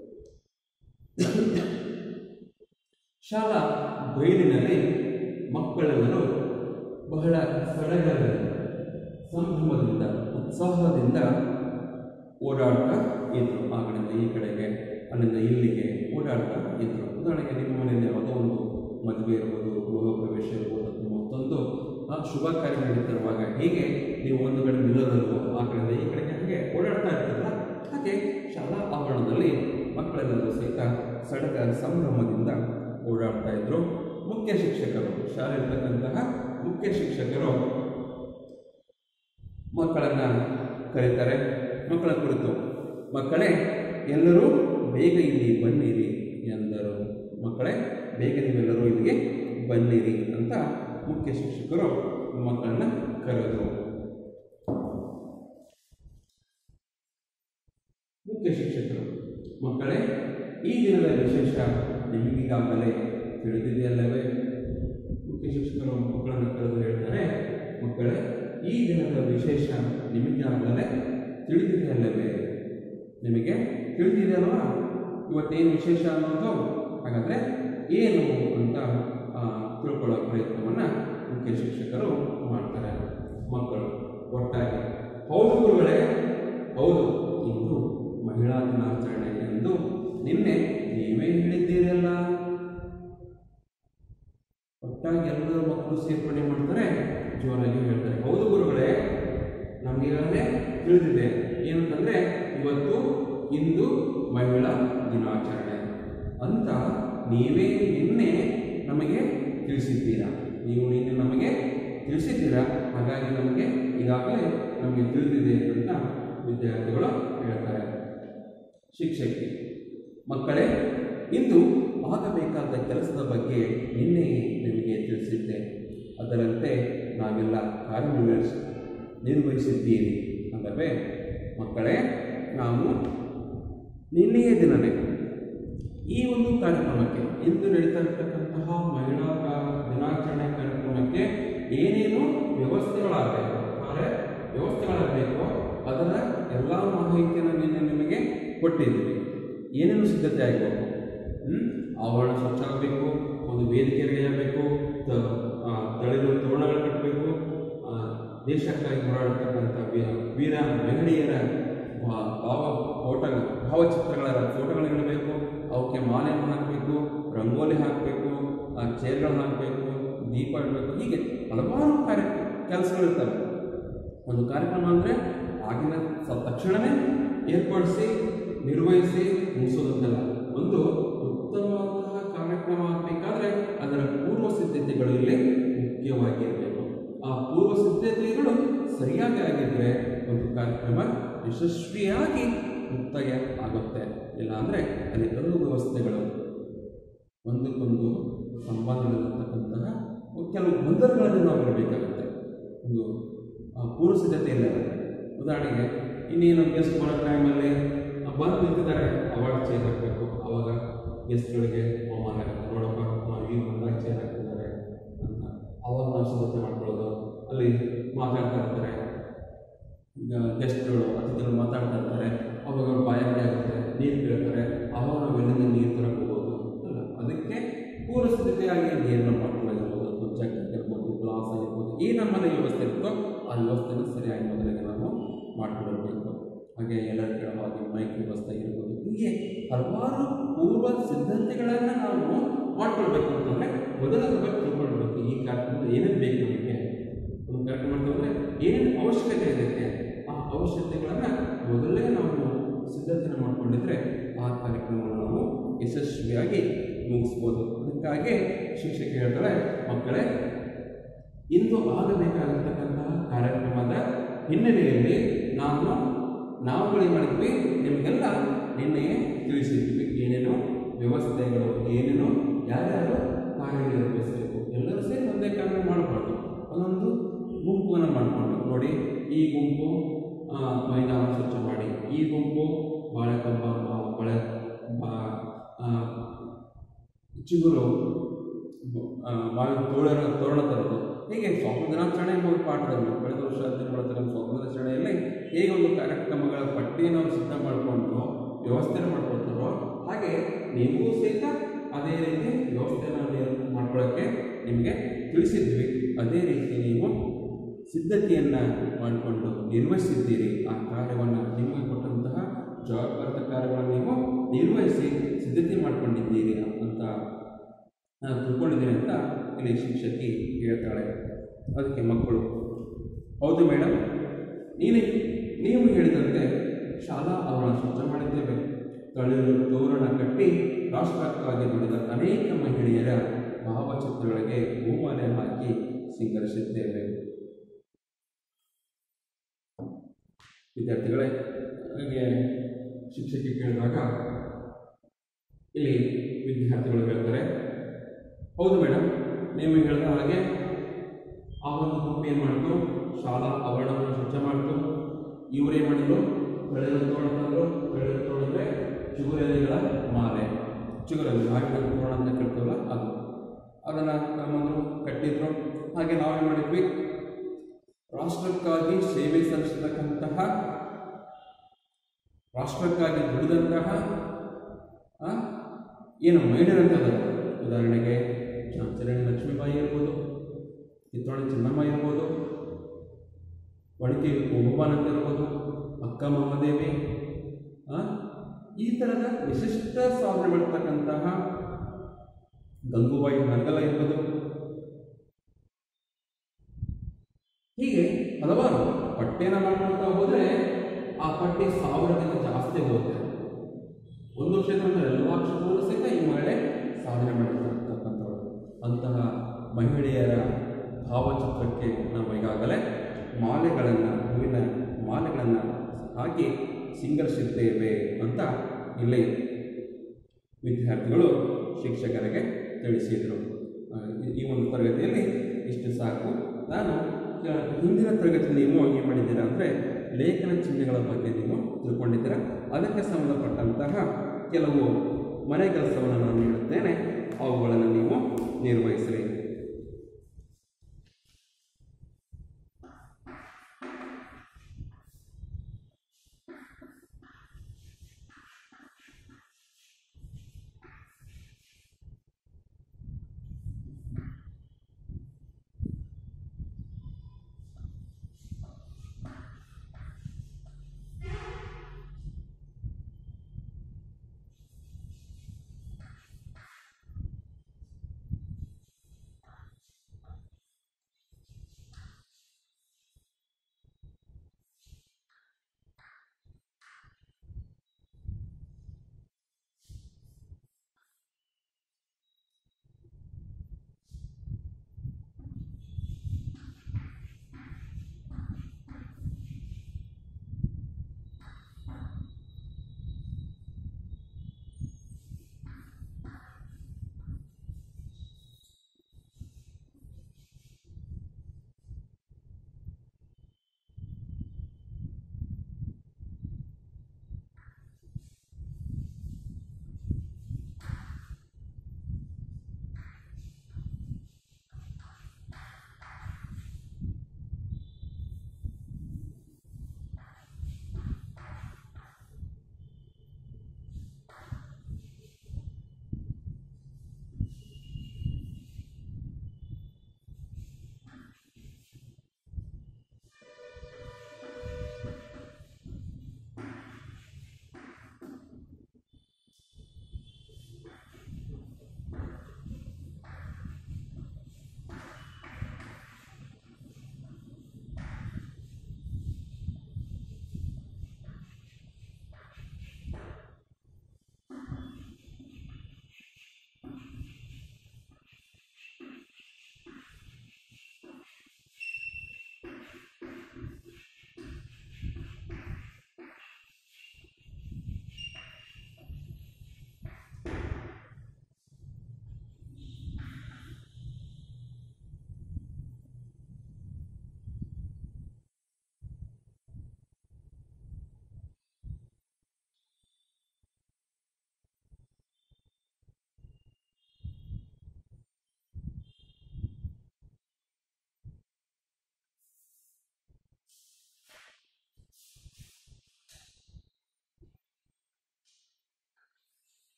ಶಾಲಾ ಬಯಲಿನಲ್ಲಿ ಮಕ್ಕಳೆಲ್ಲರೂ ಬಹಳ ಸಡಗರದಿಂದ ಸಂಭ್ರಮದಿಂದ ಉತ್ಸಾಹದಿಂದ ಓಡಾಡ್ತಾ ಇದ್ರು ಆ ಕಡೆಯಿಂದ ಈ ಕಡೆಗೆ ಅಲ್ಲಿಂದ ಇಲ್ಲಿಗೆ ಓಡಾಡ್ತಾ ಇದ್ರು ಉದಾಹರಣೆಗೆ ನಿಮ್ಮ ಮನೆಯಲ್ಲಿ ಯಾವುದೋ ಒಂದು ಮದುವೆ ಇರ್ಬೋದು ಗೃಹ ಪ್ರವೇಶ ಇರ್ಬೋದು ಅಥವಾ ಮತ್ತೊಂದು ಆ ಶುಭ ಕಾರ್ಯ ನಡೀತಿರುವಾಗ ಹೇಗೆ ನೀವು ಒಂದು ಕಡೆ ನಿಲ್ಲೋದಲ್ವೋ ಆ ಕಡೆಯಿಂದ ಈ ಕಡೆಗೆ ಹಾಗೆ ಓಡಾಡ್ತಾ ಇರ್ತಾರಲ್ಲ ಹಾಗೆ ಶಾಲಾ ಆವರಣದಲ್ಲಿ ಮಕ್ಕಳೆಲ್ಲರೂ ಸಹಿತ ಸಡಗ ಸಂಭ್ರಮದಿಂದ ಓಡಾಡ್ತಾ ಇದ್ರು ಮುಖ್ಯ ಶಿಕ್ಷಕರು ಶಾಲೆ ಇರ್ತಕ್ಕಂತಹ ಮುಖ್ಯ ಶಿಕ್ಷಕರು ಮಕ್ಕಳನ್ನ ಕರೀತಾರೆ ಮಕ್ಕಳ ಕುರಿತು ಮಕ್ಕಳೇ ಎಲ್ಲರೂ ಬೇಗ ಇಲ್ಲಿ ಬನ್ನಿರಿ ಎಂದರು ಮಕ್ಕಳೇ ಬೇಗ ನೀವೆಲ್ಲರೂ ಇಲ್ಲಿಗೆ ಬನ್ನಿರಿ ಅಂತ ಮುಖ್ಯ ಶಿಕ್ಷಕರು ಮಕ್ಕಳನ್ನ ಕರೆದರು ಮುಖ್ಯ ಶಿಕ್ಷಕರು ಮಕ್ಕಳೇ ಈ ದಿನದ ವಿಶೇಷ ನಿಮಗೀಗಾಗಲೇ ತಿಳಿದಿದೆಯಲ್ಲವೇ ಮುಖ್ಯ ಶಿಕ್ಷಕರು ಮಕ್ಕಳನ್ನು ಕರೆದು ಹೇಳ್ತಾರೆ ಮಕ್ಕಳೇ ಈ ದಿನದ ವಿಶೇಷ ನಿಮಗಾಗಲೇ ತಿಳಿದಿದೆಯಲ್ಲವೇ ನಿಮಗೆ ತಿಳಿದಿದೆ ಅಲ್ವಾ ಇವತ್ತೇನು ವಿಶೇಷ ಅನ್ನೋದು ಹಾಗಾದರೆ ಏನು ಅಂತ ಆ, ತಿಳ್ಕೊಳ್ಳೋ ಪ್ರಯತ್ನವನ್ನು ಮುಖ್ಯ ಶಿಕ್ಷಕರು ಮಾಡ್ತಾರೆ ಮಕ್ಕಳು ಒಟ್ಟಾಗಿ ಹೌದು ಗುರುಗಳೇ ಹೌದು ಇಂದು ಮಹಿಳಾ ದಿನಾಚರಣೆ ಎಂದು ನಿನ್ನೆ ನೀವೇ ಹೇಳಿದ್ದೀರಲ್ಲ ಒಟ್ಟಾಗಿ ಎಲ್ಲರೂ ಮಕ್ಕಳು ಸೇರ್ಪಡೆ ಮಾಡ್ತಾರೆ ಜೋರಾಗಿ ಹೇಳ್ತಾರೆ ಹೌದು ಗುರುಗಳೇ ನಮಗೀಗಾಗಲೇ ತಿಳಿದಿದೆ ಏನಂತಂದರೆ ಇವತ್ತು ಇಂದು ಮಹಿಳಾ ದಿನಾಚರಣೆ ಅಂತ ನೀವೇ ನಿನ್ನೆ ನಮಗೆ ತಿಳಿಸಿದ್ದೀರಾ ನೀವು ನಿನ್ನೆ ನಮಗೆ ತಿಳಿಸಿದ್ದೀರಾ ಹಾಗಾಗಿ ನಮಗೆ ಈಗಾಗಲೇ ನಮಗೆ ತಿಳಿದಿದೆ ಅಂತ ವಿದ್ಯಾರ್ಥಿಗಳು ಹೇಳ್ತಾರೆ ಶಿಕ್ಷಕಿ ಮಕ್ಕಳೇ ಇಂದು ಆಗಬೇಕಾದ ಕೆಲಸದ ಬಗ್ಗೆ ನಿನ್ನೆಯೇ ನಿಮಗೆ ತಿಳಿಸಿದ್ದೆ ಅದರಂತೆ ನಾವೆಲ್ಲ ಕಾರ್ಯನಿರ್ವಹಿಸ ನಿರ್ವಹಿಸಿದ್ದೀರಿ ಅಲ್ಲವೇ ಮಕ್ಕಳೇ ನಾವು ನಿನ್ನೆಯ ದಿನವೇ ಈ ಒಂದು ಕಾರ್ಯಕ್ರಮಕ್ಕೆ ಇಂದು ನಡೀತಾ ಇರ್ತಕ್ಕಂತಹ ಮಹಿಳಾ ಕಾ- ದಿನಾಚರಣೆ ಕಾರ್ಯಕ್ರಮಕ್ಕೆ ಏನೇನು ವ್ಯವಸ್ಥೆಗಳಾಗಬೇಕು ಅಂದರೆ ವ್ಯವಸ್ಥೆಗಳಾಗಬೇಕು ಅದರ ಎಲ್ಲ ಮಾಹಿತಿಯನ್ನು ನಿನ್ನೆ ನಿಮಗೆ ಕೊಟ್ಟಿದ್ದೀವಿ ಏನೇನು ಸಿದ್ಧತೆ ಆಗಬೇಕು ಹ್ಮ್? ಆವರಣ ಸ್ವಚ್ಛ ಆಗಬೇಕು ಒಂದು ವೇದಿಕೆ ರೆಡಿ ಆಗಬೇಕು ತಳಿರು ತೋರಣಗಳು ಕಟ್ಟಬೇಕು ದೇಶಕ್ಕಾಗಿ ಹೋರಾಡತಕ್ಕಂಥ ವೀರ- ವೀರ ಮಹಿಳೆಯರ ಭಾ- ಭಾವ ಫೋಟ ಭಾವಚಿತ್ರಗಳ ಫೋಟೋಗಳು ಇಡಬೇಕು ಅವಕ್ಕೆ ಮಾಲೆಯನ್ನು ಹಾಕಬೇಕು ರಂಗೋಲಿ ಹಾಕಬೇಕು ಚೇರ್ಗಳನ್ನ ಹಾಕಬೇಕು ದೀಪ ಇಡಬೇಕು ಹೀಗೆ ಹಲವಾರು ಕಾರ್ಯ ಕೆಲಸಗಳಿರ್ತವೆ ಒಂದು ಕಾರ್ಯಕ್ರಮ ಅಂದರೆ ಆಗಿನ ಸ- ತಕ್ಷಣವೇ ಏರ್ಪಡಿಸಿ ನಿರ್ವಹಿಸಿ ಮುಗಿಸೋದಂತಲ್ಲ ಒಂದು ಉತ್ತಮವಾದಂತಹ ಕಾರ್ಯಕ್ರಮ ಆಗಬೇಕಾದ್ರೆ ಅದರ ಪೂರ್ವ ಸಿದ್ಧತೆಗಳು ಇಲ್ಲಿ ಮುಖ್ಯವಾಗಿರಬೇಕು ಆ ಪೂರ್ವ ಸಿದ್ಧತೆಗಳು ಸರಿಯಾಗಿ ಆಗಿದ್ರೆ ಒಂದು ಕಾರ್ಯಕ್ರಮ ಯಶಸ್ವಿಯಾಗಿ ಮುಕ್ತಾಯ ಆಗುತ್ತೆ ಇಲ್ಲಾಂದರೆ ಅಲ್ಲಿ ಕಲ್ಲು ವ್ಯವಸ್ಥೆಗಳು ಒಂದಕ್ಕೊಂದು ಸಂಬಂಧಗಳಿರ್ತಕ್ಕಂತಹ ಕೆಲವು ಗೊಂದಲಗಳನ್ನು ನಾವು ಇರಬೇಕಾಗುತ್ತೆ ಒಂದು ಆ, ಪೂರ್ವ ಸಿದ್ಧತೆ ಇಲ್ಲ ಉದಾಹರಣೆಗೆ ಇನ್ನೇನು ಗೆಸ್ಟ್ ಬರೋ ಟೈಮಲ್ಲಿ ಬಂದು ನಿಂತಿದ್ದಾರೆ ಅವಾರ್ಡ್ ಚೇರ್ ಹಾಕಬೇಕು ಅವಾಗ ಗೆಸ್ಟ್ಗಳಿಗೆ ಅವಮಾನ ಆಗುತ್ತೆ ನೋಡಪ್ಪ ನಾವು ಈಗ ಬಂದಾಗ ಚೇರ್ ಹಾಕಿದ್ದಾರೆ ಅಂತ ಅವಾಗ ನಾವು ಸಿದ್ಧತೆ ಮಾಡ್ಕೊಳ್ಳೋದು ಅಲ್ಲಿ ಮಾತಾಡ್ತಾ ಇರ್ತಾರೆ ಈಗ ಗೆಸ್ಟ್ಗಳು ಅತಿಥಿಗಳು ಮಾತಾಡ್ತಾ ಇರ್ತಾರೆ ಅವಾಗ ಅವ್ರು ಬಾಯಾರಿಕೆ ಆಗುತ್ತೆ ನೀರು ಕೇಳ್ತಾರೆ ಅವಾಗ ನಾವು ಎಲ್ಲಿಂದ ನೀರು ತರಕ್ಕೆ ಹೋಗೋದು ಅಲ್ಲ ಅದಕ್ಕೆ ಪೂರ್ವ ಸಿದ್ಧತೆಯಾಗಿ ನೀರನ್ನು ಮಾಡ್ಕೊಳ್ಳೋದಿರ್ಬೋದು ಅಥವಾ ಜಗ್ ಆಗಿರ್ಬೋದು ಗ್ಲಾಸ್ ಆಗಿರ್ಬೋದು ಈ ನಮ್ಮನೆ ವ್ಯವಸ್ಥೆ ಇರುತ್ತೋ ಆ ವ್ಯವಸ್ಥೆನ ಸರಿಯಾಗಿ ಮೊದಲಿಗೆ ನಾವು ಮಾಡ್ಕೊಂಡಿರಬೇಕು ಹಾಗೆ ಎಲ್ಲರ ಕೇಳೋ ಹಾಗೆ ಮೈಕ್ ವ್ಯವಸ್ಥೆ ಇರ್ಬೋದು ಹೀಗೆ ಹಲವಾರು ಪೂರ್ವ ಸಿದ್ಧತೆಗಳನ್ನು ನಾವು ಮಾಡ್ಕೊಳ್ಬೇಕು ಅಂತಂದರೆ ಮೊದಲ ಬಗ್ಗೆ ತಿಳ್ಕೊಳ್ಬೇಕು ಈ ಕಾರ್ಯಕ್ರಮದಲ್ಲಿ ಏನೇನು ಬೇಕು ನಮಗೆ ಒಂದು ಕಾರ್ಯಕ್ರಮ ಅಂತಂದರೆ ಏನೇನು ಅವಶ್ಯಕತೆ ಇದೆ ಇದಕ್ಕೆ ಆ ಅವಶ್ಯಕತೆಗಳನ್ನು ಮೊದಲೇ ನಾವು ಸಿದ್ಧತೆಯನ್ನು ಮಾಡಿಕೊಂಡಿದ್ರೆ ಆ ಕಾರ್ಯಕ್ರಮವನ್ನು ನಾವು ಯಶಸ್ವಿಯಾಗಿ ಮುಗಿಸ್ಬೋದು ಅದಕ್ಕಾಗಿ ಶಿಕ್ಷಕ ಹೇಳ್ತಾಳೆ ಮಕ್ಕಳೇ ಇಂದು ಆಗಬೇಕಾಗಿರ್ತಕ್ಕಂತಹ ಕಾರ್ಯಕ್ರಮದ ಹಿನ್ನೆಲೆಯಲ್ಲಿ ನಾನು ನಾವುಗಳೇನು ಮಾಡಿದ್ವಿ ನಿಮಗೆಲ್ಲ ನಿನ್ನೆಯೇ ತಿಳಿಸಿದ್ವಿ ಏನೇನು ವ್ಯವಸ್ಥೆಗಳು ಏನೇನು ಯಾರ್ಯಾರು ಕಾರ್ಯನಿರ್ವಹಿಸಬೇಕು ಎಲ್ಲರೂ ಸೇರಿ ಒಂದೇ ಕಾರ್ಯ ಮಾಡಬಾರ್ದು ಒಂದೊಂದು ಗುಂಪನ್ನು ಮಾಡಿಕೊಂಡು ನೋಡಿ ಈ ಗುಂಪು ಆ, ಮೈದಾನ ಸ್ವಚ್ಛ ಮಾಡಿ ಈ ಗುಂಪು ಬಾಳೆಕಂಬ ಆ, ಬಳೆ ಬಾ ಆ, ಚಿಗುರು ಆ, ಮಾವಿನ ತೋರಣ ತೋರಣ ತರೋದು ಹೀಗೆ ಸ್ವಾತಂತ್ರ್ಯ ದಿನಾಚರಣೆ ಎಂಬ ಪಾಠದಲ್ಲಿ ಕಳೆದ ವರ್ಷ ಹದಿನೆಂಟು ಸ್ವಾತಂತ್ರ್ಯ ದಿನಾಚರಣೆಯಲ್ಲಿ ಹೇಗೆ ಒಂದು ಕಾರ್ಯಕ್ರಮಗಳ ಪಟ್ಟಿಯನ್ನು ಅವ್ರು ಸಿದ್ಧ ಮಾಡಿಕೊಂಡು ವ್ಯವಸ್ಥೆನ ಮಾಡ್ಕೊಳ್ತಾರೋ ಹಾಗೆ ನೀವು ಸಹಿತ ಅದೇ ರೀತಿ ವ್ಯವಸ್ಥೆನ ನೀವು ಮಾಡ್ಕೊಳ್ಳೋಕ್ಕೆ ನಿಮಗೆ ತಿಳಿಸಿದ್ವಿ ಅದೇ ರೀತಿ ನೀವು ಸಿದ್ಧತೆಯನ್ನು ಮಾಡಿಕೊಂಡು ನಿರ್ವಹಿಸಿದ್ದೀರಿ ಆ ಕಾರ್ಯವನ್ನು ನಿಮಗೆ ಕೊಟ್ಟಂತಹ ಜವಾಬ್ದಾರಿತ ಕಾರ್ಯಗಳನ್ನು ನೀವು ನಿರ್ವಹಿಸಿ ಸಿದ್ಧತೆ ಮಾಡಿಕೊಂಡಿದ್ದೀರಿ ಅಂತ ನಾನು ತಿಳ್ಕೊಂಡಿದ್ದೀನಿ ಅಂತ ಇಲ್ಲಿ ಶಿಕ್ಷಕಿ ಹೇಳ್ತಾಳೆ ಅದಕ್ಕೆ ಮಕ್ಕಳು ಹೌದು ಮೇಡಮ್ ನೀನು ನೀವು ಹೇಳಿದಂತೆ ಶಾಲಾ ಆವರಣ ಸ್ವಚ್ಛ ಮಾಡಿದ್ದೇವೆ ತಳಿರು ತೋರಣ ಕಟ್ಟಿ ರಾಷ್ಟ್ರಕ್ಕಾಗಿ ದುಡಿದ ಅನೇಕ ಮಹಿಳೆಯರ ಭಾವಚಿತ್ರಗಳಿಗೆ ಹೂಮಾಲೆ ಹಾಕಿ ಸಿಂಗರಿಸಿದ್ದೇವೆ ವಿದ್ಯಾರ್ಥಿಗಳೇ ಹಾಗೆ ಶಿಕ್ಷಕಿ ಕೇಳಿದಾಗ ಇಲ್ಲಿ ವಿದ್ಯಾರ್ಥಿಗಳು ಹೇಳ್ತಾರೆ ಹೌದು ಮೇಡಮ್ ನೀವು ಹೇಳಿದ ಹಾಗೆ ಆ ಒಂದು ಗುಂಪು ಏನು ಮಾಡಿತು ಶಾಲಾ ಆವರಣವನ್ನು ಸ್ವಚ್ಛ ಮಾಡಿತು ಇವರೇನು ಮಾಡಿದ್ರು ಬೆಳೆದ ತೋರಣ ತಂದರು ಬೆಳೆದ ತೋರಣ ಅಂದರೆ ಚಿಗುರೆಲೆಗಳ ಮಾಲೆ ಚಿಗುರೆಲೆ ಹಾಕಿದ ತೋರಣ ಅಂತ ಕೇಳ್ತೀವಲ್ಲ ಅದು ಅದನ್ನು ತಮ್ಮಂದರು ಕಟ್ಟಿದ್ರು ಹಾಗೆ ನಾವೇನು ಮಾಡಿದ್ವಿ ರಾಷ್ಟ್ರಕ್ಕಾಗಿ ಸೇವೆ ಸಲ್ಲಿಸತಕ್ಕಂತಹ ರಾಷ್ಟ್ರಕ್ಕಾಗಿ ದುಡಿದಂತಹ ಆ, ಏನು ಮಹಿಳೆಯರಂತದ ಉದಾಹರಣೆಗೆ ಚರಣಿ ಲಕ್ಷ್ಮೀಬಾಯಿ ಇರ್ಬೋದು ಕಿತ್ತೋಣಿ ಚೆನ್ನಮ್ಮ ಇರ್ಬೋದು ಒಣಕೆ ಅಂತ ಇರ್ಬೋದು ಅಕ್ಕ ಮಹಾದೇವಿ ಆ, ಈ ಥರದ ವಿಶಿಷ್ಟ ಸಾಧನೆ ಮಾಡ್ತಕ್ಕಂತಹ ಗಂಗೂಬಾಯಿ ಹರ್ಗಲ ಇರ್ಬೋದು ಹೀಗೆ ಹಲವಾರು ಪಠ್ಯನ ಮಾಡ್ಕೊಳ್ತಾ ಹೋದರೆ ಆ ಪಟ್ಟಿ ಸಾವಿರಕ್ಕಿಂತ ಜಾಸ್ತಿ ಹೋಗುತ್ತೆ ಒಂದು ಕ್ಷೇತ್ರದ ಎಲ್ಲ ಕ್ಷೇತ್ರದಲ್ಲೂ ಸಹಿತ ಈ ಮಹಿಳೆ ಸಾಧನೆ ಮಾಡಿರ್ತಕ್ಕಂಥವಳು ಅಂತಹ ಮಹಿಳೆಯರ ಭಾವಚಿತ್ರಕ್ಕೆ ನಾವು ಈಗಾಗಲೇ ಮಾಲೆಗಳನ್ನು ಹೂವಿನ ಮಾಲೆಗಳನ್ನು ಹಾಕಿ ಸಿಂಗರಿಸಿದ್ದೇವೆ ಅಂತ ಇಲ್ಲಿ ವಿದ್ಯಾರ್ಥಿಗಳು ಶಿಕ್ಷಕರಿಗೆ ತಿಳಿಸಿದರು ಆ, ಈ- ಈ ಒಂದು ತರಗತಿಯಲ್ಲಿ ಇಷ್ಟು ಸಾಕು ನಾನು ಆ, ಹಿಂದಿನ ತರಗತಿಯಲ್ಲಿ ನೀವು ಏನು ಮಾಡಿದ್ದೀರಾ ಅಂದರೆ ಲೇಖನ ಚಿಹ್ನೆಗಳ ಬಗ್ಗೆ ನೀವು ತಿಳ್ಕೊಂಡಿದ್ದೀರಾ ಅದಕ್ಕೆ ಸಂಬಂಧಪಟ್ಟಂತಹ ಕೆಲವು ಮನೆ ಕೆಲಸವನ್ನು ನಾನು ನೀಡುತ್ತೇನೆ ಅವುಗಳನ್ನು ನೀವು ನಿರ್ವಹಿಸಿರಿ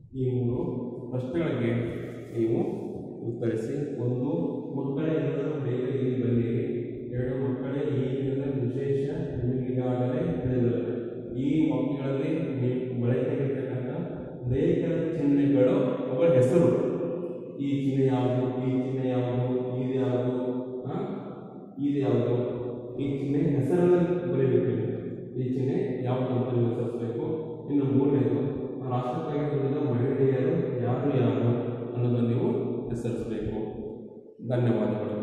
ಈ ಮೂರು ಪ್ರಶ್ನೆಗಳಿಗೆ ನೀವು ಉತ್ತರಿಸಿ ಒಂದು ಮಕ್ಕಳೇ ಎಲ್ಲರೂ ಬೇಗ ಇಲ್ಲಿ ಬನ್ನಿರಿ ಎರಡು ಮಕ್ಕಳೇ ಈ ದಿನದ ವಿಶೇಷ ನಿಮಗೀಗಾಗಲೇ ತಿಳಿದರು ಈ ವಾಕ್ಯಗಳಲ್ಲಿ ನೀವು ಬಳಕೆಯಾಗಿರ್ತಕ್ಕಂಥ ಲೇಖನ ಚಿಹ್ನೆಗಳು ಅವುಗಳ ಹೆಸರು ಈ ಚಿಹ್ನೆ ಯಾವುದು ಈ ಚಿಹ್ನೆ ಯಾವುದು ಇದು ಯಾವುದು ಆ? ಇದು ಯಾವುದು ಈ ಚಿಹ್ನೆ ಹೆಸರನ್ನು ಬರೀಬೇಕು ನೀವು. ಈ ಚಿಹ್ನೆ ಯಾವುದು ಅಂತ ನೀವು ಹೆಸರಿಸಬೇಕು ಇನ್ನು ಮೂರನೇದು ರಾಷ್ಟ್ರಕ್ಕಾಗಿ ದುಡಿದ ಮಹಿಳೆಯರು ಯಾರು ಯಾರು ಅನ್ನೋದನ್ನು ನೀವು ಹೆಸರಿಸಬೇಕು ಧನ್ಯವಾದಗಳು